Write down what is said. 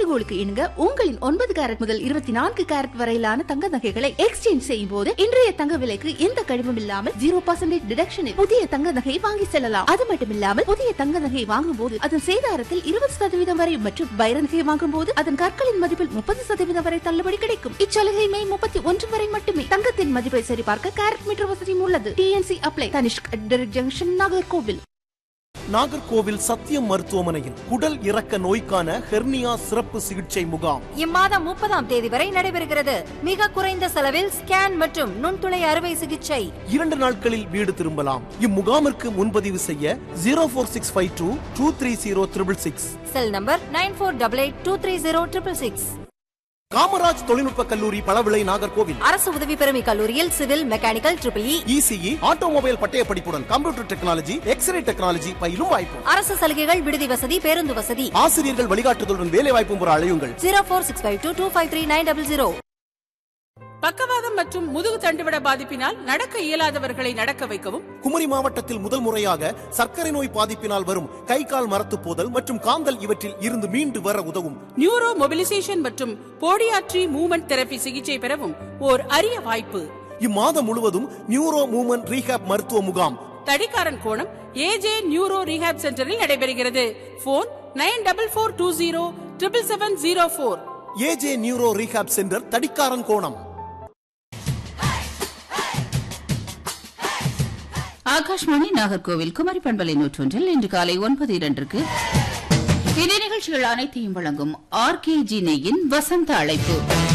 வேண்டுகோளுக்கு இணங்க உங்களின் ஒன்பது கேரட் முதல் இருபத்தி நான்கு கேரட் வரையிலான தங்க நகைகளை எக்ஸ்சேஞ்ச் செய்யும் போது இன்றைய தங்க விலைக்கு எந்த கழிவும் இல்லாமல் ஜீரோ பர்சன்டேஜ் டிடக்ஷனில் புதிய தங்க நகையை வாங்கி செல்லலாம் அது மட்டுமில்லாமல் புதிய தங்க நகையை வாங்கும் போது அதன் சேதாரத்தில் இருபது சதவீதம் வரை மற்றும் வைர நகையை வாங்கும் போது அதன் கற்களின் மதிப்பில் முப்பது சதவீதம் வரை தள்ளுபடி கிடைக்கும் இச்சலுகை மே முப்பத்தி ஒன்று வரை மட்டுமே தங்கத்தின் மதிப்பை சரிபார்க்க கேரட் மீட்டர் வசதியும் உள்ளது TNC apply Tanishq junction Nagercoil Nagercoil Sathiyam மருத்துவமனையில் குடல் இறக்க நோய்க்கான ஹெர்னியா சிறப்பு சிகிச்சை முகாம் இம்மாதம் முப்பதாம் தேதி வரை நடைபெறுகிறது மிக குறைந்த செலவில் ஸ்கேன் மற்றும் நுண்துளை அறுவை சிகிச்சை இரண்டு நாட்களில் வீடு திரும்பலாம் இம்முகாமிற்கு முன்பதிவு செய்ய zero four six five two two three zero triple six cell number nine four double eight two three zero triple six Kamaraj தொழில்நுட்ப கல்லூரி பளவிளை நாகர்கோவில் அரசு உதவி பெறும் கல்லூரியில் civil mechanical triple E ECE automobile பட்டய படிப்புடன் கம்ப்யூட்டர் டெக்னாலஜி எக்ஸ்ரே டெக்னாலஜி பயிலும் வாய்ப்பு அரசு சலுகைகள் விடுதி வசதி பேருந்து வசதி ஆசிரியர்கள் வழிகாட்டுதலுடன் வேலை வாய்ப்பும் பெற அழையுங்கள் zero four six five two two five three nine double zero பக்கவாதம் மற்றும் முதுகு தண்டுவிட பாதிப்பினால் நடக்க இயலாதவர்களை நடக்க வைக்கவும் குமரி மாவட்டத்தில் முதல் முறையாக சர்க்கரை நோய் பாதிப்பினால் வரும் கை கால் மரத்து போதல் மற்றும் காந்தல் இவற்றில் இருந்து மீண்டு வர உதவும் நியூரோ மொபிலைசேஷன் மற்றும் போடியாட்ரி மூவ்மெண்ட் தெரபி சிகிச்சை பெறவும் ஓர் அரிய வாய்ப்பு இம்மாதம் முழுவதும் நியூரோ மூமென்ட் ரீஹாப் மருத்துவ முகாம் தடிக்காரன் கோணம் ஏஜே நியூரோ ரீஹாப் சென்டரில் நடைபெறுகிறது phone nine double four two zero triple seven zero four AJ neuro rehab centre Thadikkarankonam Akashvani Nagercoil Kumari பண்பலை நூற்றொன்றில் இன்று காலை ஒன்பது இரண்டிற்கு இதே நிகழ்ச்சிகள் அனைத்தையும் வழங்கும் ஆர் கே ஜி நெய்யின் வசந்த அழைப்பு